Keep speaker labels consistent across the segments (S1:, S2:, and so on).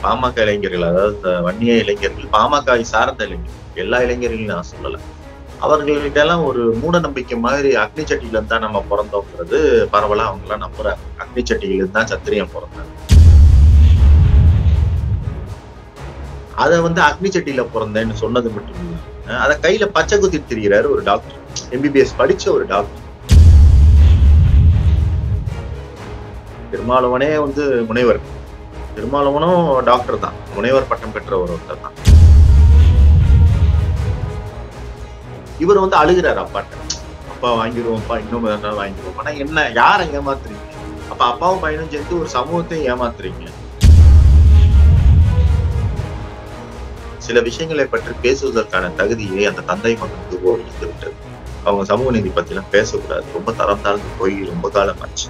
S1: பாமக இளைஞர்கள் அதாவது இந்த வன்னிய இளைஞர்கள் பாமக சார்ந்த இளைஞர்கள் எல்லா இளைஞர்களையும் நான் சொல்லல அவர்கள்கிட்ட எல்லாம் ஒரு மூட நம்பிக்கை மாதிரி அக்னி சட்டியில இருந்தா நம்ம பிறந்தோங்கிறது பரவலா அவங்க எல்லாம் நம்புறாங்க அக்னி சட்டியில இருந்தா சத்திரியம் பிறந்தாங்க அத வந்து அக்னி சட்டியில பிறந்தேன்னு சொன்னது மட்டும் இல்ல அத கையில பச்சை குத்தி திரிகிறாரு ஒரு டாக்டர் எம்பிபிஎஸ் படிச்ச ஒரு டாக்டர் திருமாவளவனே வந்து முனைவர் திருமாவளவனும் டாக்டர் தான் முனைவர் பட்டம் பெற்ற ஒரு ஒருத்தர் தான் இவர் வந்து அழுகிறாரு அப்பாட்ட அப்பா வாங்கிடுவோம்ப்பா இன்னும் வேற நாள் வாங்கிடுவோம் ஆனா என்ன யாரை ஏமாத்துறீங்க அப்ப அப்பாவும் பையனும் சேர்ந்து ஒரு சமூகத்தையும் ஏமாத்துறீங்க சில விஷயங்களை பற்றி பேசுவதற்கான தகுதியை அந்த தந்தை மகனுக்கு இருந்து விட்டது அவங்க சமூக நீதி பத்தி எல்லாம் பேசக்கூடாது ரொம்ப தரம் தாழ்ந்து போய் ரொம்ப காலம் ஆச்சு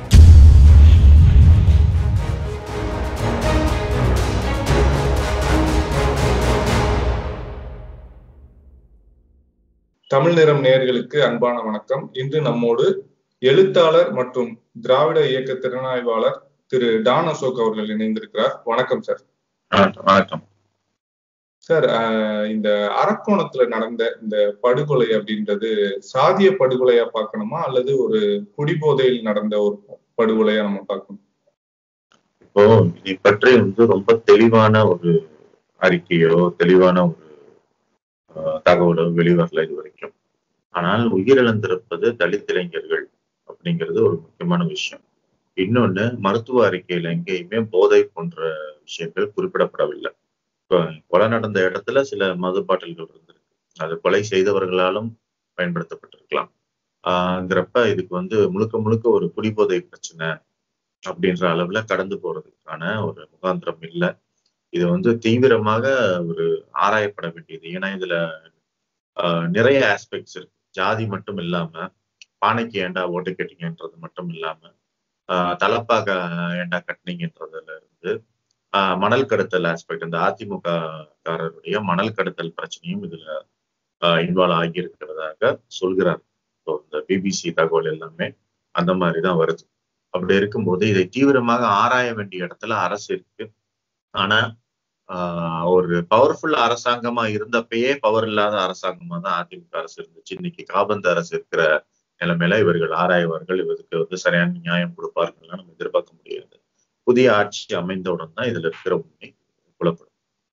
S2: தமிழ் நிறம் நேயர்களுக்கு அன்பான வணக்கம் இன்று நம்மோடு எழுத்தாளர் மற்றும் திராவிட இயக்க திறனாய்வாளர் திரு டான் அசோக் அவர்கள் இணைந்திருக்கிறார் வணக்கம் சார்
S1: வணக்கம்
S2: சார் ஆஹ் இந்த அரக்கோணத்துல நடந்த இந்த படுகொலை அப்படின்றது சாதிய படுகொலையா பார்க்கணுமா அல்லது ஒரு குடிபோதையில் நடந்த ஒரு படுகொலையா நம்ம பார்க்கணும்
S1: இப்போ இதை பற்றி வந்து ரொம்ப தெளிவான ஒரு அறிக்கையோ தெளிவான ஒரு அஹ், தகவலோ வெளிவரல இது வரைக்கும் ஆனால் உயிரிழந்திருப்பது தலித் இளைஞர்கள் அப்படிங்கிறது ஒரு முக்கியமான விஷயம் இன்னொன்னு மருத்துவ அறிக்கையில எங்கேயுமே போதை போன்ற விஷயங்கள் குறிப்பிடப்படவில்லை இப்போ கொலை நடந்த இடத்துல சில மது பாட்டில்கள் இருந்திருக்கு அது கொலை செய்தவர்களாலும் பயன்படுத்தப்பட்டிருக்கலாம் ஆஹ்ங்கிறப்ப இதுக்கு வந்து முழுக்க முழுக்க ஒரு குடிபோதை பிரச்சனை அப்படின்ற அளவுல கடந்து போறதுக்கான ஒரு முகாந்திரம் இல்லை இது வந்து தீவிரமாக ஒரு ஆராயப்பட வேண்டியது ஏன்னா இதுல ஆஹ், நிறைய ஆஸ்பெக்ட்ஸ் இருக்கு ஜாதி மட்டும் இல்லாம பானைக்கு ஏண்டா ஓட்டு கேட்டீங்கன்றது மட்டும் இல்லாம ஆஹ், தலப்பாக ஏண்டா கட்டினீங்கன்றதுல இருந்து ஆஹ், மணல் கடத்தல் ஆஸ்பெக்ட் இந்த அதிமுக காரருடைய மணல் கடத்தல் பிரச்சனையும் இதுல இன்வால்வ் ஆகியிருக்கிறதாக சொல்கிறார் ஸோ இந்த பிபிசி தகவல் எல்லாமே அந்த மாதிரி தான் வருது அப்படி இருக்கும்போது இதை தீவிரமாக ஆராய வேண்டிய இடத்துல அரசு இருக்கு ஆனா ஆஹ் ஒரு பவர்ஃபுல் அரசாங்கமா இருந்தப்பயே பவர் இல்லாத அரசாங்கமா தான் அதிமுக அரசு இருந்துச்சு இன்னைக்கு காபந்து அரசு இருக்கிற நிலைமையில இவர்கள் ஆராய்வார்கள் இவருக்கு வந்து சரியான நியாயம் கொடுப்பார்கள் நம்ம எதிர்பார்க்க முடியாது புதிய ஆட்சி அமைந்தவுடன் தான் இதுல இருக்கிற உண்மை புலப்படும்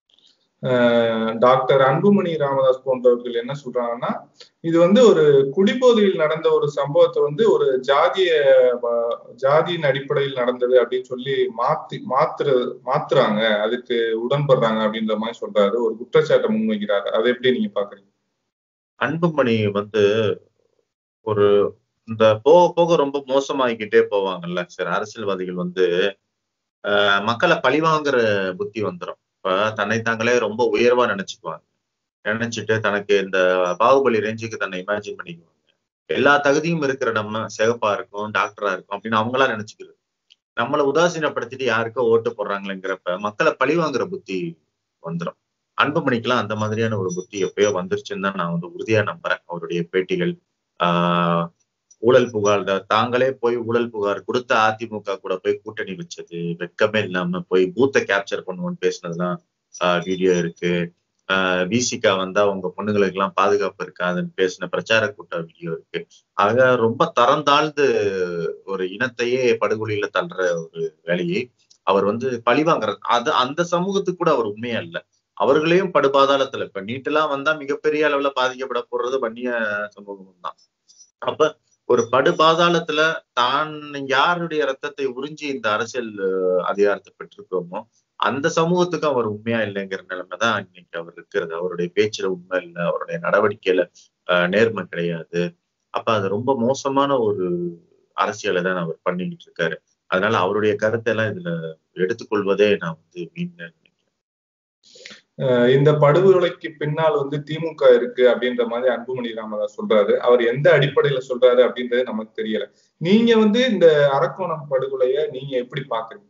S2: ஆஹ் டாக்டர் அன்புமணி ராமதாஸ் போன்றவர்கள் என்ன சொல்றாங்கன்னா இது வந்து ஒரு குடிபோதையில் நடந்த ஒரு சம்பவத்தை வந்து ஒரு ஜாதிய வ- ஜாதியின் அடிப்படையில் நடந்தது அப்படின்னு சொல்லி மாத்தி மாத்துற மாத்துறாங்க அதுக்கு உடன்படுறாங்க அப்படின்ற மாதிரி சொல்றாரு ஒரு குற்றச்சாட்டை முன்வைக்கிறாரு அதை எப்படி நீங்க பாக்குறீங்க
S1: அன்புமணி வந்து ஒரு இந்த போக போக ரொம்ப மோசமாகிக்கிட்டே போவாங்கல்ல சரி அரசியல்வாதிகள் வந்து ஆஹ் மக்களை பழிவாங்குற புத்தி வந்துடும் இப்ப தன்னை தாங்களே ரொம்ப உயர்வா நினைச்சுக்குவாங்க நினைச்சிட்டு தனக்கு இந்த பாகுபலி ரேஞ்சுக்கு தன்னை இமேஜின் பண்ணிக்குவாங்க எல்லா தகுதியும் இருக்கிற நம்ம சிகப்பா இருக்கும் டாக்டரா இருக்கும் அப்படின்னு அவங்களா நினைச்சுக்கிறது நம்மளை உதாசீனப்படுத்திட்டு யாருக்கோ ஓட்டு போடுறாங்களேங்கிறப்ப மக்களை பழிவாங்குற புத்தி வந்துடும் அன்புமணிக்கெல்லாம் அந்த மாதிரியான ஒரு புத்தி எப்பயோ வந்துருச்சுன்னு தான் நான் வந்து உறுதியா நம்புறேன் அவருடைய பேட்டிகள் ஆஹ் ஊழல் புகார் தான் தாங்களே போய் ஊழல் புகார் கொடுத்த அதிமுக கூட போய் கூட்டணி வச்சது வெட்கமே இல்லாம போய் பூத்தை கேப்சர் பண்ணுவோம்னு பேசினதுலாம் வீடியோ இருக்கு விசிகா வந்தா உங்க பொண்ணுங்களுக்கு எல்லாம் பாதுகாப்பு இருக்காதுன்னு பேசின பிரச்சார கூட்ட வீடியோ இருக்கு ஆக ரொம்ப தரம் தாழ்ந்து ஒரு இனத்தையே படுகொலியில தள்ளுற ஒரு வேலையை அவர் வந்து பழிவாங்குற அது அந்த சமூகத்துக்கு கூட அவர் உண்மையா இல்லை அவர்களையும் படுபாதாளத்துல இப்ப நீட்டெல்லாம் வந்தா மிகப்பெரிய அளவுல பாதிக்கப்பட போறது வன்னிய சமூகம் தான் அப்ப ஒரு படுபாதாளத்துல தான் யாருடைய ரத்தத்தை உறிஞ்சி இந்த அரசியல் அஹ், அதிகாரத்தை பெற்றிருக்கோமோ அந்த சமூகத்துக்கு அவர் உண்மையா இல்லைங்கிற நிலைமை தான் இன்னைக்கு அவர் இருக்கிறது அவருடைய பேச்சுல உண்மை இல்லை அவருடைய நடவடிக்கையில அஹ், நேர்மை கிடையாது அப்ப அது ரொம்ப மோசமான ஒரு அரசியலை தான் அவர் பண்ணிக்கிட்டு இருக்காரு அதனால அவருடைய கருத்தை எல்லாம் இதுல எடுத்துக்கொள்வதே நான் வந்து வீண் நினைக்கிறேன்
S2: ஆஹ் இந்த படுகொலைக்கு பின்னால் வந்து திமுக இருக்கு அப்படின்ற மாதிரி அன்புமணி ராமதாஸ் சொல்றாரு அவர் எந்த அடிப்படையில சொல்றாரு அப்படின்றது நமக்கு தெரியல நீங்க வந்து இந்த அரக்கோணம் படுகொலைய நீங்க எப்படி பாக்குறீங்க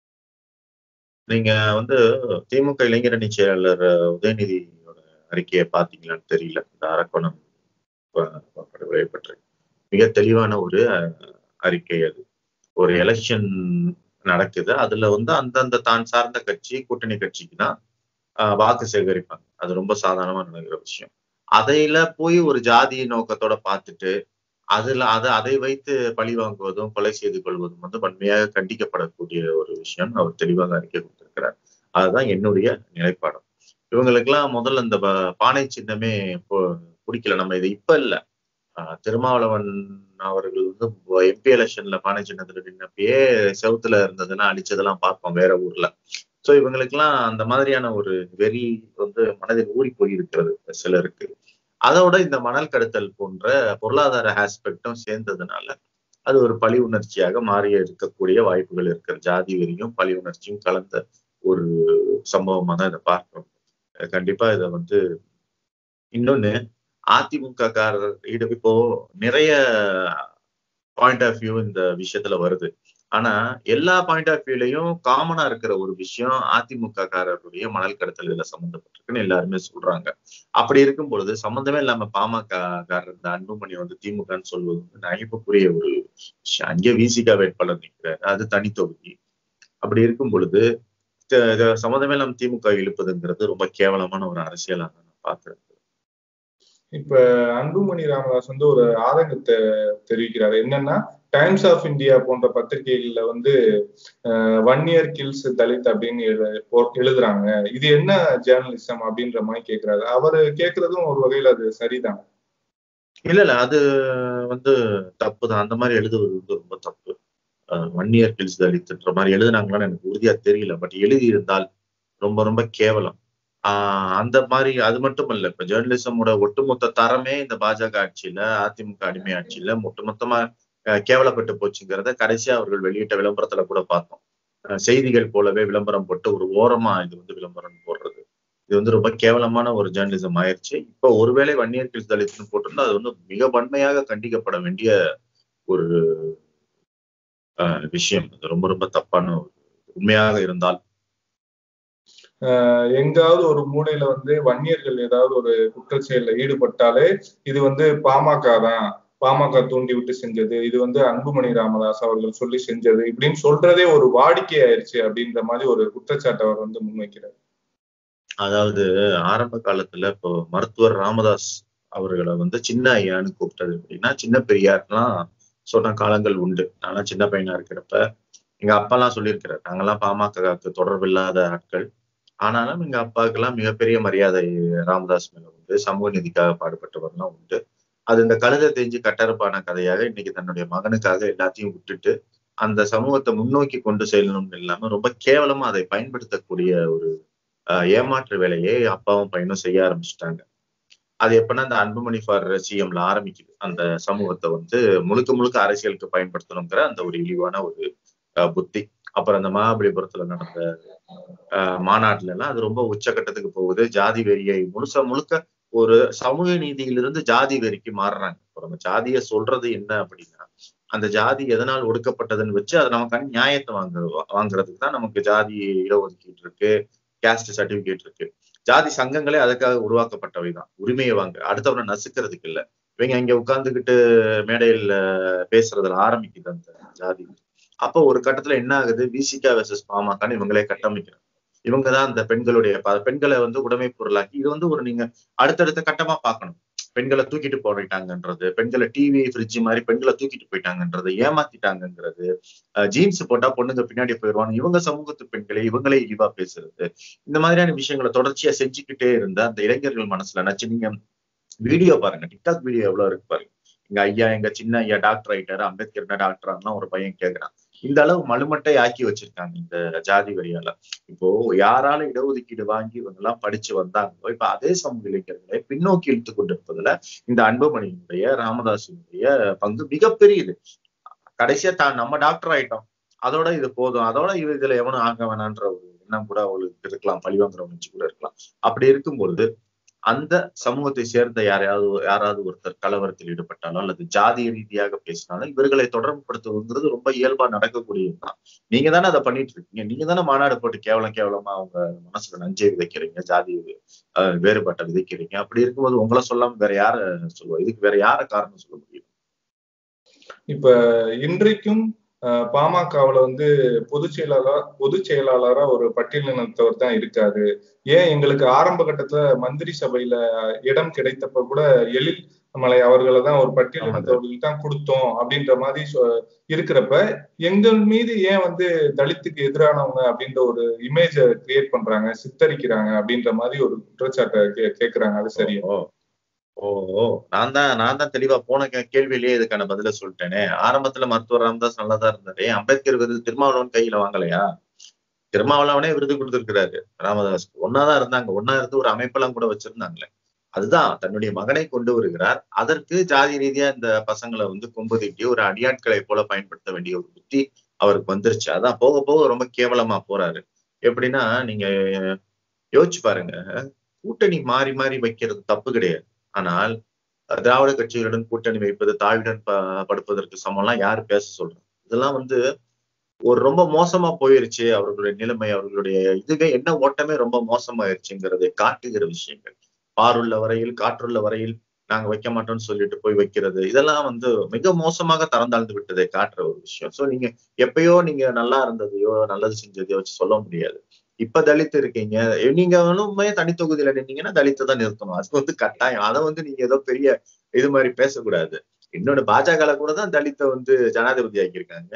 S1: நீங்க வந்து திமுக இளைஞரணி செயலாளர் உதயநிதியோட அறிக்கையை பாத்தீங்களான்னு தெரியல இந்த அரக்கோணம் ப- படுகொலை பற்றி மிக தெளிவான ஒரு அஹ், அறிக்கை அது ஒரு எலெக்ஷன் நடக்குது அதுல வந்து அந்தந்த தான் சார்ந்த கட்சி கூட்டணி கட்சிக்கு தான் வாக்கு சேகரிப்பாங்க அது ரொம்ப சாதாரணமா நடக்கிற விஷயம் அதையில போய் ஒரு ஜாதி நோக்கத்தோட பார்த்துட்டு அதுல அதை அதை வைத்து பழி வாங்குவதும் கொலை செய்து கொள்வதும் வந்து வன்மையாக கண்டிக்கப்படக்கூடிய ஒரு விஷயம் அவர் தெளிவாக அறிக்கை கொடுத்திருக்கிறார் அதுதான் என்னுடைய நிலைப்பாடம் இவங்களுக்கெல்லாம் முதல்ல இந்த பானை சின்னமே பிடிக்கல நம்ம இது இப்ப இல்ல திருமாவளவன் அவர்கள் வந்து எம்பி எலெக்ஷன்ல பானை சின்னத்துல நின்னப்பயே செவுத்துல இருந்ததெல்லாம் அழிச்சதெல்லாம் பார்ப்போம் வேற ஊர்ல சோ இவங்களுக்கெல்லாம் அந்த மாதிரியான ஒரு வெறி வந்து மனதில் ஊறி போயிருக்கிறது சிலருக்கு அதோட இந்த மணல் கடத்தல் போன்ற பொருளாதார ஆஸ்பெக்டும் சேர்ந்ததுனால அது ஒரு பழி உணர்ச்சியாக மாறி இருக்கக்கூடிய வாய்ப்புகள் இருக்கிற ஜாதி வெறியும் பழி உணர்ச்சியும் கலந்த ஒரு சம்பவமா தான் இதை பார்க்கிறோம் கண்டிப்பா இதை வந்து இன்னொன்னு அதிமுக காரர் இப்போ நிறைய பாயிண்ட் ஆஃப் வியூ இந்த விஷயத்துல வருது ஆனா எல்லா பாயிண்ட் ஆஃப் வியூலையும் காமனா இருக்கிற ஒரு விஷயம் அதிமுக காரருடைய மணல் கடத்தல் இதுல சம்மந்தப்பட்டிருக்குன்னு எல்லாருமே சொல்றாங்க அப்படி இருக்கும் பொழுது சம்மந்தமே இல்லாம பாமக காரர் இந்த அன்புமணி வந்து திமுகன்னு சொல்வது வந்து நகைப்புக்குரிய ஒரு விஷயம் அங்கே விசிகா வேட்பாளர் நிற்கிறார் அது தனி தொகுதி அப்படி இருக்கும் பொழுது சம்மந்தமே இல்லாம திமுக இழுப்பதுங்கிறது ரொம்ப கேவலமான ஒரு அரசியலாக நான் பார்க்கிறேன்
S2: இப்ப அன்புமணி ராமதாஸ் வந்து ஒரு ஆதங்கத்தை தெரிவிக்கிறாரு என்னன்னா டைம்ஸ் ஆஃப் இந்தியா போன்ற பத்திரிகைகள்ல வந்து ஒன் இயர் கில்ஸ் தலித் அப்படின்னு எழுதுறாங்க இது என்ன ஜேர்னலிசம் அப்படின்ற மாதிரி கேக்குறாரு அவரு கேக்குறதும் ஒரு வகையில அது சரிதான்
S1: இல்ல இல்ல அது வந்து தப்பு தான் அந்த மாதிரி எழுதுவது வந்து ரொம்ப தப்பு ஒன் இயர் கில்ஸ் தலித்ன்ற மாதிரி எழுதுனாங்களான்னு எனக்கு உறுதியா தெரியல பட் எழுதி இருந்தால் ரொம்ப ரொம்ப கேவலம் ஆஹ் அந்த மாதிரி அது மட்டும் இல்ல இப்ப ஜேர்னலிசமோட ஒட்டுமொத்த தரமே இந்த பாஜக ஆட்சியில அதிமுக அடிமை ஆட்சியில ஒட்டுமொத்தமா கேவலப்பட்டு போச்சுங்கிறத கடைசியா அவர்கள் வெளியிட்ட விளம்பரத்துல கூட பார்த்தோம் செய்திகள் போலவே விளம்பரம் போட்டு ஒரு ஓரமா இது வந்து விளம்பரம் போடுறது இது வந்து ரொம்ப கேவலமான ஒரு ஜேர்னலிசம் ஆயிடுச்சு இப்போ ஒருவேளை வன்னியர் கிழிஸ் தலித்துன்னு போட்டிருந்தா அது வந்து மிக வன்மையாக கண்டிக்கப்பட வேண்டிய ஒரு விஷயம் அது ரொம்ப ரொம்ப தப்பான ஒரு உண்மையாக இருந்தால்
S2: எங்காவது ஒரு மூலையில வந்து வன்னியர்கள் ஏதாவது ஒரு குற்றச்செயல்ல ஈடுபட்டாலே இது வந்து பாமக தான் பாமக தூண்டி விட்டு செஞ்சது இது வந்து அன்புமணி ராமதாஸ் அவர்கள் சொல்லி செஞ்சது இப்படின்னு சொல்றதே ஒரு வாடிக்கை ஆயிடுச்சு அப்படின்ற மாதிரி ஒரு குற்றச்சாட்டு அவர் வந்து முன்வைக்கிறார்
S1: அதாவது ஆரம்ப காலத்துல இப்போ மருத்துவர் ராமதாஸ் அவர்களை வந்து சின்ன ஐயான்னு கூப்பிட்டது அப்படின்னா சின்ன பெரியார்லாம் சொன்ன காலங்கள் உண்டு நான்லாம் சின்ன பையனா இருக்கிறப்ப எங்க அப்பாலாம் சொல்லியிருக்கிறார் நாங்கெல்லாம் பாமகக்கு தொடர்பு இல்லாத ஆட்கள் ஆனாலும் எங்க அப்பாவுக்கெல்லாம் மிகப்பெரிய மரியாதை ராமதாஸ் மேல உண்டு சமூக நீதிக்காக பாடுபட்டவர்லாம் உண்டு அது இந்த கழுதை தெரிஞ்சு கட்டறுப்பான கதையாக இன்னைக்கு தன்னுடைய மகனுக்காக எல்லாத்தையும் விட்டுட்டு அந்த சமூகத்தை முன்னோக்கி கொண்டு செல்லணும்னு இல்லாம ரொம்ப கேவலமா அதை பயன்படுத்தக்கூடிய ஒரு ஏமாற்று வேலையை அப்பாவும் பையனும் செய்ய ஆரம்பிச்சிட்டாங்க அது எப்படின்னா இந்த அன்புமணி ஃபார் சிஎம்ல ஆரம்பிக்குது அந்த சமூகத்தை வந்து முழுக்க முழுக்க அரசியலுக்கு பயன்படுத்தணுங்கிற அந்த ஒரு இழிவான ஒரு புத்தி அப்புறம் அந்த மகாபலிபுரத்துல நடந்த மாநாட்டுல எல்லாம் அது ரொம்ப உச்சகட்டத்துக்கு போகுது ஜாதி வெறியை முழுச முழுக்க ஒரு சமூக நீதியிலிருந்து ஜாதி வெறிக்கு மாறுறாங்க இப்போ நம்ம ஜாதிய சொல்றது என்ன அப்படின்னா அந்த ஜாதி எதனால் ஒடுக்கப்பட்டதுன்னு வச்சு அதை நமக்கான நியாயத்தை வாங்க வாங்குறதுக்கு தான் நமக்கு ஜாதி இடஒதுக்கீடு இருக்கு கேஸ்ட் சர்டிபிகேட் இருக்கு ஜாதி சங்கங்களே அதுக்காக உருவாக்கப்பட்டவை தான் உரிமையை வாங்க அடுத்தவனை நசுக்கிறதுக்கு இல்ல இவங்க இங்க உட்கார்ந்துகிட்டு மேடையில் பேசுறதுல ஆரம்பிக்குது அந்த ஜாதி அப்போ ஒரு கட்டத்துல என்ன ஆகுது விசிகா வெர்சஸ் பாமகன்னு இவங்களே கட்டமைக்கிறாங்க இவங்க தான் அந்த பெண்களுடைய பெண்களை வந்து உடைமை பொருளாக்கி இது வந்து ஒரு நீங்க அடுத்தடுத்த கட்டமா பார்க்கணும் பெண்களை தூக்கிட்டு போயிட்டாங்கன்றது பெண்களை டிவி ஃப்ரிட்ஜ் மாதிரி பெண்களை தூக்கிட்டு போயிட்டாங்கன்றது ஏமாத்திட்டாங்கன்றது ஜீன்ஸ் போட்டா பொண்ணுங்க பின்னாடி போயிடுவாங்க இவங்க சமூகத்து பெண்களை இவங்களே இழிவா பேசுறது இந்த மாதிரியான விஷயங்களை தொடர்ச்சியா செஞ்சுக்கிட்டே இருந்த அந்த இளைஞர்கள் மனசுல நினைச்சு நீங்க வீடியோ பாருங்க டிக்டாக் வீடியோ எவ்வளவு இருக்கு பாருங்க எங்க ஐயா எங்க சின்ன ஐயா டாக்டர் ஆயிட்டாரு அம்பேத்கர் டாக்டர் ஒரு பையன் கேக்குறான் இந்த அளவு மலுமட்டை ஆக்கி வச்சிருக்காங்க இந்த ஜாதி வரியால இப்போ யாரால இடஒதுக்கீடு வாங்கி இவங்க எல்லாம் படிச்சு வந்தாங்களோ இப்ப அதே சமூக இளைஞர்களை பின்னோக்கி இழுத்து கொண்டிருப்பதுல இந்த அன்புமணியினுடைய ராமதாசினுடைய பங்கு மிகப்பெரியது கடைசியா தான் நம்ம டாக்டர் ஆயிட்டோம் அதோட இது போதும் அதோட இது இதுல எவனும் ஆக வேணான்ற ஒரு எண்ணம் கூட அவங்களுக்கு இருக்கலாம் பழிவாங்குற உணர்ச்சி கூட இருக்கலாம் அப்படி இருக்கும்பொழுது அந்த சமூகத்தை சேர்ந்த யாரையாவது யாராவது ஒருத்தர் கலவரத்தில் ஈடுபட்டாலோ அல்லது ஜாதிய ரீதியாக பேசினாலும் இவர்களை தொடர்புபடுத்துவதுங்கிறது ரொம்ப இயல்பா நடக்கக்கூடியதுதான் நீங்க தானே அதை பண்ணிட்டு இருக்கீங்க நீங்க தானே மாநாடு போட்டு கேவலம் கேவலமா அவங்க மனசுல நஞ்சை விதைக்கிறீங்க ஜாதி வேறுபாட்டை விதைக்கிறீங்க அப்படி இருக்கும்போது உங்களை சொல்லாம வேற யார சொல்லுவோம் இதுக்கு வேற யார காரணம் சொல்ல முடியும்
S2: இப்ப இன்றைக்கும் பாமகவுல வந்து பொதுச் செயலாளர் பொதுச் செயலாளரா ஒரு பட்டியலினத்தவர் தான் இருக்காரு ஏன் எங்களுக்கு ஆரம்ப கட்டத்துல மந்திரி சபையில இடம் கிடைத்தப்ப கூட எழில் மலை அவர்களை தான் ஒரு பட்டியலினத்தவர்களுக்கு தான் கொடுத்தோம் அப்படின்ற மாதிரி இருக்கிறப்ப எங்கள் மீது ஏன் வந்து தலித்துக்கு எதிரானவங்க அப்படின்ற ஒரு இமேஜ கிரியேட் பண்றாங்க சித்தரிக்கிறாங்க அப்படின்ற மாதிரி ஒரு குற்றச்சாட்டை கேட்கிறாங்க அது சரியா
S1: ஓ நான் தான் நான் தான் தெளிவா போன கேள்வியிலேயே இதுக்கான பதில சொல்லிட்டேனே ஆரம்பத்துல மருத்துவர் ராமதாஸ் நல்லாதான் இருந்தாரு அம்பேத்கர் விருது திருமாவளவன் கையில வாங்கலையா திருமாவளவனே விருது கொடுத்திருக்கிறாரு ராமதாஸ் ஒன்னாதான் இருந்தாங்க ஒன்னா இருந்து ஒரு அமைப்பெல்லாம் கூட வச்சிருந்தாங்களே அதுதான் தன்னுடைய மகனை கொண்டு வருகிறார் அதற்கு ஜாதி ரீதியா இந்த பசங்களை வந்து கொம்பு தீட்டி ஒரு அடியாட்களை போல பயன்படுத்த வேண்டிய ஒரு புத்தி அவருக்கு வந்துருச்சு அதான் போக போக ரொம்ப கேவலமா போறாரு எப்படின்னா நீங்க யோசிச்சு பாருங்க கூட்டணி மாறி மாறி வைக்கிறது தப்பு கிடையாது ஆனால் திராவிட கட்சிகளுடன் கூட்டணி வைப்பது தாழ்வுடன் படுப்பதற்கு சமம்லாம் யாரு பேச சொல்றாங்க இதெல்லாம் வந்து ஒரு ரொம்ப மோசமா போயிருச்சு அவர்களுடைய நிலைமை அவர்களுடைய இதுவே என்ன ஓட்டமே ரொம்ப மோசமாயிருச்சுங்கிறதை காட்டுகிற விஷயங்கள் பாருள்ள வரையில் காற்றுள்ள வரையில் நாங்க வைக்க மாட்டோம்னு சொல்லிட்டு போய் வைக்கிறது இதெல்லாம் வந்து மிக மோசமாக தரந்தாழ்ந்து விட்டதை காட்டுற ஒரு விஷயம் சோ நீங்க எப்பயோ நீங்க நல்லா இருந்ததையோ நல்லது செஞ்சதையோ வச்சு சொல்ல முடியாது இப்ப தலித்து இருக்கீங்க நீங்க ஒண்ணுமே தனித்தொகுதியில நின்னீங்கன்னா தலித்தை தான் நிறுத்தணும் அது வந்து கட்டாயம் அதை வந்து நீங்க ஏதோ பெரிய இது மாதிரி பேசக்கூடாது இன்னொன்னு பாஜக கூட தான் தலித்தை வந்து ஜனாதிபதி ஆக்கியிருக்காங்க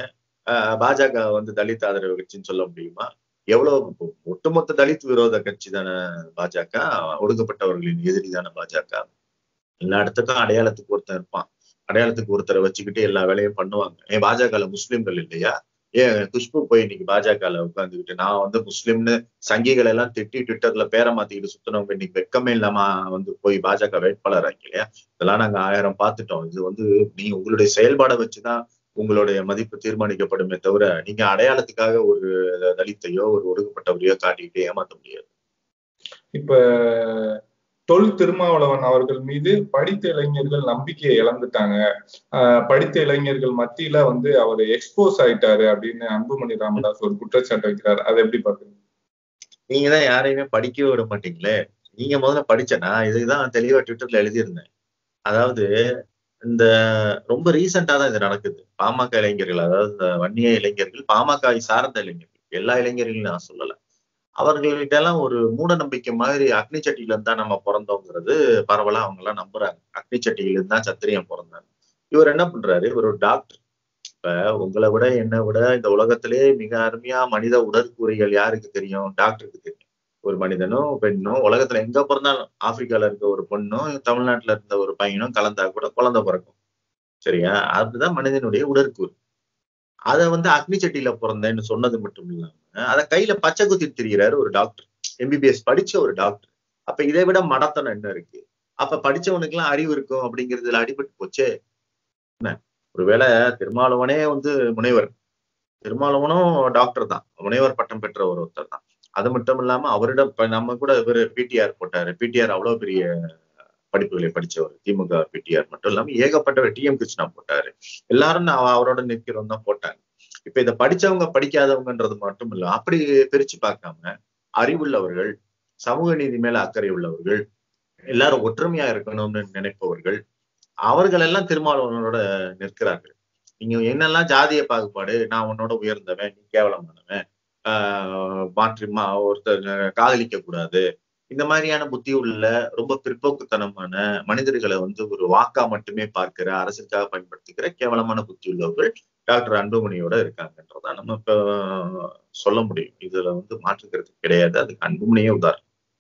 S1: பாஜக வந்து தலித் ஆதரவு கட்சின்னு சொல்ல முடியுமா எவ்வளவு ஒட்டுமொத்த தலித் விரோத கட்சி தானே பாஜக ஒடுக்கப்பட்டவர்களின் எதிரி தானே பாஜக எல்லா இடத்துக்கும் அடையாளத்துக்கு ஒருத்தன் இருப்பான் அடையாளத்துக்கு ஒருத்தரை வச்சுக்கிட்டு எல்லா வேலையும் பண்ணுவாங்க ஏன் பாஜகல முஸ்லிம்கள் இல்லையா ஏன் குஷ்பு போய் இன்னைக்கு பாஜகல உட்காந்துக்கிட்டு நான் வந்து முஸ்லிம்னு சங்கிகளை எல்லாம் திட்டி ட்விட்டர்ல பேரை மாத்திக்கிட்டு சுத்தினவங்க இன்னைக்கு வெக்கமே இல்லாம வந்து போய் பாஜக வேட்பாளர் ஆக்கி இல்லையா இதெல்லாம் நாங்க ஆயிரம் பார்த்துட்டோம் இது வந்து நீ உங்களுடைய செயல்பாடை வச்சுதான் உங்களுடைய மதிப்பு தீர்மானிக்கப்படுமே தவிர நீங்க அடையாளத்துக்காக ஒரு தலித்தையோ ஒரு ஒடுக்கப்பட்டவரையோ காட்டிக்கிட்டு ஏமாத்த முடியாது
S2: இப்ப தொல் திருமாவளவன் அவர்கள் மீது படித்த இளைஞர்கள் நம்பிக்கையை இழந்துட்டாங்க படித்த இளைஞர்கள் மத்தியில வந்து அவர் எக்ஸ்போஸ் ஆயிட்டாரு அப்படின்னு அன்புமணி ராமதாஸ் ஒரு குற்றச்சாட்டு வைக்கிறார் அதை எப்படி பாக்குறீங்க
S1: நீங்க தான் யாரையுமே படிக்கவே விட மாட்டீங்களே நீங்க முதல்ல படிச்சனா இதுதான் தெளிவா ட்விட்டர்ல எழுதியிருந்தேன் அதாவது இந்த ரொம்ப ரீசெண்டா தான் இது நடக்குது பாமக இளைஞர்கள் அதாவது இந்த வன்னிய இளைஞர்கள் பாமக சார்ந்த இளைஞர்கள் எல்லா இளைஞர்களையும் நான் சொல்லல அவர்கள்கிட்ட எல்லாம் ஒரு மூட நம்பிக்கை மாதிரி அக்னி சட்டியில இருந்தா நம்ம பிறந்தோங்கிறது பரவலா அவங்க எல்லாம் நம்புறாங்க அக்னி சட்டியில இருந்தா சத்திரியன் பிறந்தாங்க இவர் என்ன பண்றாரு இவர் ஒரு டாக்டர் இப்ப உங்களை விட என்னை விட இந்த உலகத்திலே மிக அருமையா மனித உடற்கூறிகள் யாருக்கு தெரியும் டாக்டருக்கு தெரியும் ஒரு மனிதனும் பெண்ணும் உலகத்துல எங்க பிறந்தாலும் ஆப்பிரிக்கால இருக்க ஒரு பொண்ணும் தமிழ்நாட்டுல இருந்த ஒரு பையனும் கலந்தா கூட குழந்தை பிறக்கும் சரியா அதுதான் மனிதனுடைய உடற்கூறு அதை வந்து அக்னி சட்டியில பிறந்தேன்னு சொன்னது மட்டும் இல்லாம அதை கையில பச்சை குத்தி திரிகிறாரு ஒரு டாக்டர் எம்பிபிஎஸ் படிச்ச ஒரு டாக்டர் அப்ப இதை விட மடத்தனம் என்ன இருக்கு அப்ப படிச்சவனுக்கு எல்லாம் அறிவு இருக்கும் அப்படிங்கிறதுல அடிபட்டு போச்சே என்ன ஒருவேளை திருமாவளவனே வந்து முனைவர் திருமாவளவனும் டாக்டர் தான் முனைவர் பட்டம் பெற்ற ஒரு ஒருத்தர் தான் அது மட்டும் இல்லாம அவரிடம் நம்ம கூட இவர் பிடிஆர் போட்டாரு பிடிஆர் அவ்வளவு பெரிய படிப்புகளை படிச்சவர் திமுக பிடிஆர் மட்டும் இல்லாம ஏகப்பட்ட டிஎம் கிருஷ்ணா போட்டாரு எல்லாரும் அவரோட நிற்கிறோம் தான் போட்டாங்க இப்ப இதை படிச்சவங்க படிக்காதவங்கன்றது மட்டும் இல்ல அப்படி பிரிச்சு பார்க்காம அறிவுள்ளவர்கள் சமூக நீதி மேல அக்கறை உள்ளவர்கள் எல்லாரும் ஒற்றுமையா இருக்கணும்னு நினைப்பவர்கள் அவர்கள் எல்லாம் திருமாவளவனோட நிற்கிறார்கள் நீங்க என்னெல்லாம் ஜாதிய பாகுபாடு நான் உன்னோட உயர்ந்தவன் நீ கேவலமானவன் ஆஹ் மாற்றி மா ஒருத்தர் காதலிக்க கூடாது இந்த மாதிரியான புத்தி உள்ள ரொம்ப பிற்போக்குத்தனமான மனிதர்களை வந்து ஒரு வாக்கா மட்டுமே பார்க்கிற அரசுக்காக பயன்படுத்திக்கிற கேவலமான புத்தி உள்ளவர்கள் டாக்டர் அன்புமணியோட இருக்காங்கன்றதா நம்ம இப்ப சொல்ல முடியும் இதுல வந்து மாற்றுக்கிறது கிடையாது அதுக்கு அன்புமணியே உதாரணம்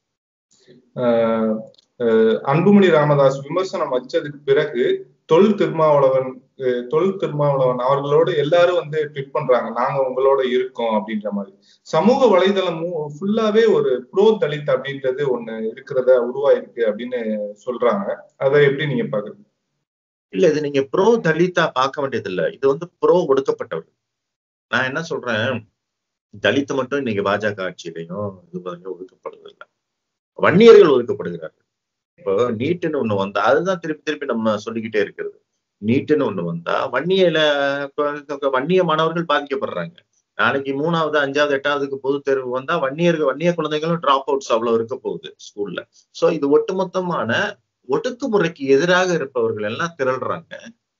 S2: அன்புமணி ராமதாஸ் விமர்சனம் வச்சதுக்கு பிறகு தொல் திருமாவளவன் தொல் திருமாவளவன் அவர்களோட எல்லாரும் வந்து ட்விட் பண்றாங்க நாங்க உங்களோட இருக்கோம் அப்படின்ற மாதிரி சமூக வலைதளம் ஃபுல்லாவே ஒரு ப்ரோ தலித் அப்படின்றது ஒண்ணு இருக்கிறத உருவாயிருக்கு அப்படின்னு சொல்றாங்க அதை எப்படி நீங்க பாக்குறீங்க
S1: இல்ல இது நீங்க ப்ரோ தலித்தா பார்க்க வேண்டியது இல்ல இது வந்து ப்ரோ ஒடுக்கப்பட்டவர்கள் நான் என்ன சொல்றேன் தலித்து மட்டும் இன்னைக்கு பாஜக ஆட்சியிலையும் இது ஒதுக்கப்படுறது இல்லை வன்னியர்கள் ஒதுக்கப்படுகிறார்கள் இப்போ நீட்டுன்னு ஒண்ணு வந்தா அதுதான் திருப்பி திருப்பி நம்ம சொல்லிக்கிட்டே இருக்கிறது நீட்டுன்னு ஒண்ணு வந்தா வன்னியில வன்னிய மாணவர்கள் பாதிக்கப்படுறாங்க நாளைக்கு மூணாவது அஞ்சாவது எட்டாவதுக்கு பொது தேர்வு வந்தா வன்னியர்கள் வன்னிய குழந்தைகளும் டிராப் அவுட்ஸ் அவ்வளவு இருக்க போகுது ஸ்கூல்ல சோ இது ஒட்டுமொத்தமான ஒடுக்குமுறைக்கு எதிராக இருப்பவர்கள் எல்லாம் திரள்றாங்க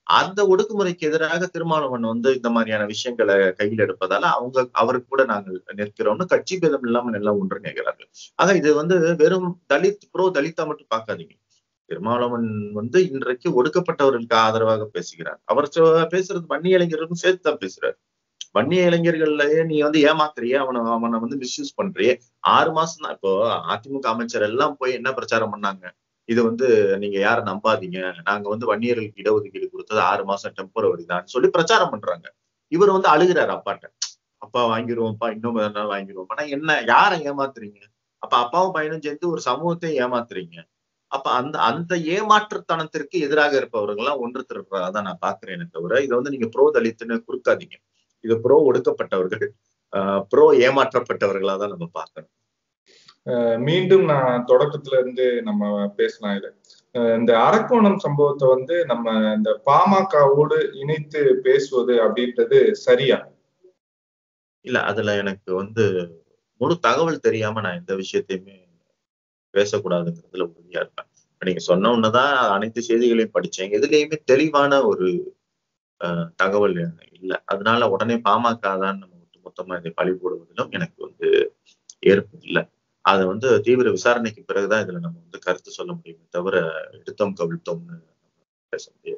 S1: அந்த ஒடுக்குமுறைக்கு எதிராக திருமாவளவன் வந்து இந்த மாதிரியான விஷயங்களை கையில் எடுப்பதால அவங்க அவருக்கு கூட நாங்கள் நிற்கிறோம்னு கட்சி பேதம் இல்லாமல் எல்லாம் ஒன்றிணைகிறார்கள் ஆக இது வந்து வெறும் தலித் ப்ரோ தலித்தா மட்டும் பார்க்காதீங்க திருமாவளவன் வந்து இன்றைக்கு ஒடுக்கப்பட்டவர்களுக்கு ஆதரவாக பேசுகிறார் அவர் பேசுறது வன்னிய இளைஞர்களுக்கும் சேர்த்து தான் பேசுறாரு வன்னிய இளைஞர்கள்லயே நீ வந்து ஏமாத்துறியே அவனை அவனை வந்து மிஸ்யூஸ் பண்றியே ஆறு மாசம் தான் இப்போ அதிமுக அமைச்சர் எல்லாம் போய் என்ன பிரச்சாரம் பண்ணாங்க இது வந்து நீங்க யார நம்பாதீங்க நாங்க வந்து வன்னியர்களுக்கு இடஒதுக்கீடு கொடுத்தது ஆறு மாசம் டெம்பரவரி தான் சொல்லி பிரச்சாரம் பண்றாங்க இவர் வந்து அழுகிறாரு அப்பாட்ட அப்பா வாங்கிருவோம்ப்பா இன்னும் நாள் வாங்கிருவோம் ஆனா என்ன யாரை ஏமாத்துறீங்க அப்ப அப்பாவும் பையனும் சேர்ந்து ஒரு சமூகத்தை ஏமாத்துறீங்க அப்ப அந்த அந்த ஏமாற்றுத்தனத்திற்கு எதிராக இருப்பவர்கள் எல்லாம் ஒன்று திருடுறதா நான் பாக்குறேனே தவிர இதை வந்து நீங்க ப்ரோ தலித்துன்னு குறுக்காதீங்க இது ப்ரோ ஒடுக்கப்பட்டவர்கள் ப்ரோ ஏமாற்றப்பட்டவர்களா தான் நம்ம பார்க்கணும்
S2: மீண்டும் நான் தொடக்கத்துல இருந்து நம்ம பேசலாம் இது இந்த அரக்கோணம் சம்பவத்தை வந்து நம்ம இந்த பாமகவோடு இணைத்து பேசுவது அப்படின்றது சரியா
S1: இல்ல அதுல எனக்கு வந்து முழு தகவல் தெரியாம நான் எந்த விஷயத்தையுமே பேசக்கூடாதுங்கிறதுல உறுதியா இருப்பேன் நீங்க சொன்ன உடனேதான் அனைத்து செய்திகளையும் படிச்சேன் எதுலையுமே தெளிவான ஒரு தகவல் இல்லை அதனால உடனே பாமக தான் நம்ம மொத்தமா இதை பழி போடுவதிலும் எனக்கு வந்து ஏற்பு இல்லை அதை வந்து தீவிர விசாரணைக்கு பிறகுதான் இதுல நம்ம வந்து கருத்து சொல்ல முடியுமே தவிர எடுத்தோம் கவிழ்த்தோம்னு பேச முடியாது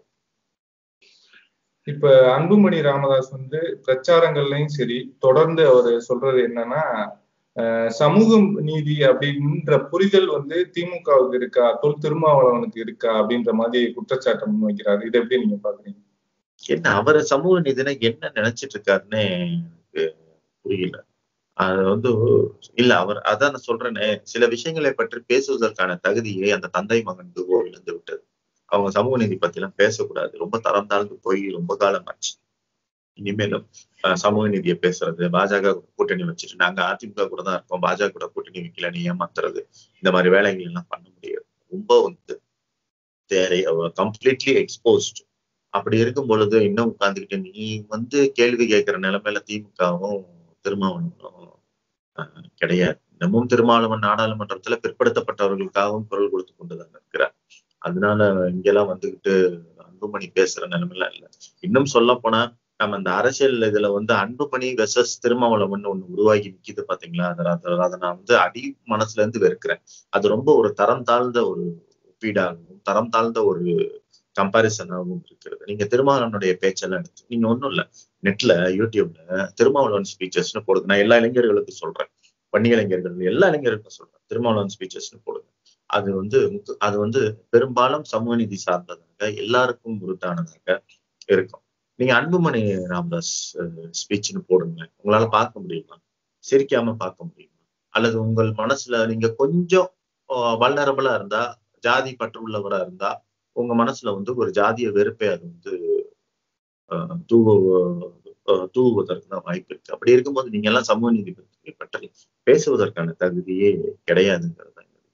S2: இப்ப அன்புமணி ராமதாஸ் வந்து பிரச்சாரங்கள்லயும் சரி தொடர்ந்து அவர் சொல்றது என்னன்னா சமூக நீதி அப்படின்ற புரிதல் வந்து திமுகவுக்கு இருக்கா தொல் திருமாவளவனுக்கு இருக்கா அப்படின்ற மாதிரி குற்றச்சாட்டை முன்வைக்கிறாரு இதை எப்படி நீங்க பாக்குறீங்க
S1: என்ன அவர் சமூக நீதினா என்ன நினைச்சிட்டு இருக்காருன்னு எனக்கு புரியல அது வந்து இல்ல அவர் அதான் நான் சொல்றேனே சில விஷயங்களை பற்றி பேசுவதற்கான தகுதியை அந்த தந்தை மகன் துவோ இழந்து விட்டது அவங்க சமூக நீதி பத்தி எல்லாம் பேசக்கூடாது ரொம்ப தரம் தாழ்ந்து போய் ரொம்ப காலம் ஆச்சு இனிமேலும் சமூக நீதியை பேசுறது பாஜக கூட்டணி வச்சுட்டு நாங்க அதிமுக கூட தான் இருக்கோம் பாஜக கூட கூட்டணி வைக்கல நீ ஏமாத்துறது இந்த மாதிரி வேலைகள் எல்லாம் பண்ண முடியாது ரொம்ப வந்து தேரை கம்ப்ளீட்லி எக்ஸ்போஸ்ட் அப்படி இருக்கும் பொழுது இன்னும் உட்கார்ந்துக்கிட்டு நீ வந்து கேள்வி கேட்கிற நிலைமையில திமுகவும் திருமாவளவனும் கிடையாது இன்னமும் திருமாவளவன் நாடாளுமன்றத்துல பிற்படுத்தப்பட்டவர்களுக்காகவும் குரல் கொடுத்து கொண்டுதான் இருக்கிறார் அதனால இங்கெல்லாம் வந்துகிட்டு அன்புமணி பேசுற நிலைமைலாம் இல்லை இன்னும் சொல்ல போனா நம்ம இந்த அரசியல் இதுல வந்து அன்புமணி வெசஸ் திருமாவளவன் ஒண்ணு உருவாகி நிக்குது பாத்தீங்களா அதை அதை நான் வந்து அடி மனசுல இருந்து வெறுக்கிறேன் அது ரொம்ப ஒரு தரம் தாழ்ந்த ஒரு ஒப்பீடாகவும் தரம் தாழ்ந்த ஒரு கம்பாரிசனாகவும் இருக்கிறது நீங்க திருமாவளவனுடைய பேச்செல்லாம் எடுத்து நீங்க ஒண்ணும் இல்ல நெட்ல யூடியூப்ல திருமாவளவன் ஸ்பீச்சஸ்னு போடுங்க நான் எல்லா இளைஞர்களுக்கும் சொல்றேன் வன்னி இளைஞர்கள் எல்லா இளைஞருக்கும் சொல்றேன் திருமாவளவன் ஸ்பீச்சஸ்னு போடுங்க அது வந்து அது வந்து பெரும்பாலும் சமூக நீதி சார்ந்ததாக எல்லாருக்கும் உருட்டானதாக இருக்கும் நீங்க அன்புமணி ராமதாஸ் ஸ்பீச்னு போடுங்க உங்களால பார்க்க முடியுமா சிரிக்காம பார்க்க முடியுமா அல்லது உங்கள் மனசுல நீங்க கொஞ்சம் வல்னரபிளா இருந்தா ஜாதி பற்று உள்ளவரா இருந்தா உங்க மனசுல வந்து ஒரு ஜாதிய வெறுப்பை அது வந்து தூவ தூவுவதற்கு தான் வாய்ப்பு இருக்கு அப்படி இருக்கும்போது நீங்க எல்லாம் சமூக நீதி பற்றி பேசுவதற்கான தகுதியே கிடையாதுங்கிறது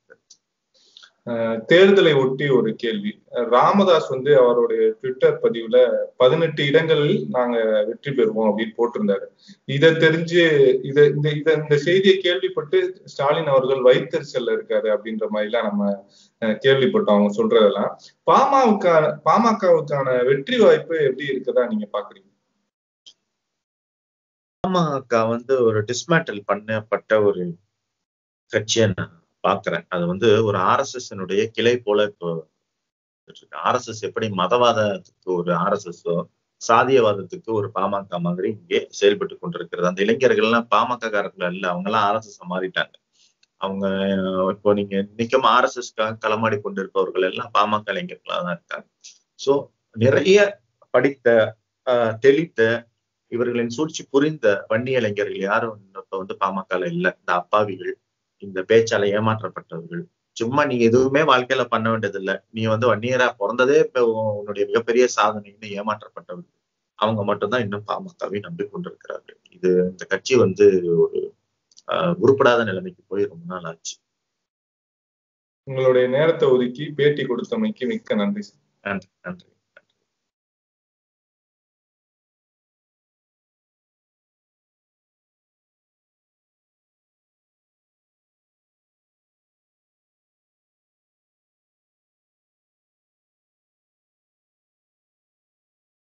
S2: தேர்தலை ஒட்டி ஒரு கேள்வி ராமதாஸ் வந்து அவருடைய ட்விட்டர் பதிவுல பதினெட்டு இடங்களில் நாங்க வெற்றி பெறுவோம் அப்படின்னு போட்டிருந்தாரு இதை தெரிஞ்சு இத இந்த இத இந்த செய்தியை கேள்விப்பட்டு ஸ்டாலின் அவர்கள் வைத்தறிச்சல்ல இருக்காரு அப்படின்ற மாதிரி எல்லாம் நம்ம கேள்விப்பட்டோம் அவங்க சொல்றதெல்லாம் பாமகவுக்கான பாமகவுக்கான வெற்றி வாய்ப்பு எப்படி இருக்குதா நீங்க பாக்குறீங்க
S1: பாமக வந்து ஒரு டிஸ்மேண்டில் பண்ணப்பட்ட ஒரு கட்சியை நான் பாக்குறேன் அது வந்து ஒரு ஆர்எஸ்எஸ் கிளை போல இப்போ ஆர்எஸ்எஸ் எப்படி மதவாதத்துக்கு ஒரு ஆர்எஸ்எஸ்ஸோ சாதியவாதத்துக்கு ஒரு பாமக மாதிரி இங்கே செயல்பட்டு கொண்டிருக்கிறது அந்த இளைஞர்கள் எல்லாம் பாமக காரர்கள் இல்ல அவங்க எல்லாம் ஆர்எஸ்எஸ் மாறிட்டாங்க அவங்க இப்போ நீங்க நிற்கும் ஆர்எஸ்எஸ்க்காக களமாடி கொண்டிருப்பவர்கள் எல்லாம் பாமக இளைஞர்களா தான் இருக்காங்க சோ நிறைய படித்த தெளித்த இவர்களின் சூழ்ச்சி புரிந்த வன்னி இளைஞர்கள் யாரும் இப்ப வந்து பாமகல இல்ல இந்த அப்பாவிகள் இந்த பேச்சால ஏமாற்றப்பட்டவர்கள் சும்மா நீ எதுவுமே வாழ்க்கையில பண்ண வேண்டியதில்லை நீ வந்து வன்னியரா பிறந்ததே இப்ப உன்னுடைய மிகப்பெரிய சாதனைன்னு ஏமாற்றப்பட்டவர்கள் அவங்க மட்டும்தான் இன்னும் பாமகவை நம்பிக்கொண்டிருக்கிறார்கள் இது இந்த கட்சி வந்து ஒரு ஆஹ் உருப்படாத நிலைமைக்கு போய் ரொம்ப நாள் ஆச்சு
S2: உங்களுடைய நேரத்தை ஒதுக்கி பேட்டி கொடுத்தமைக்கு மிக்க நன்றி
S1: நன்றி நன்றி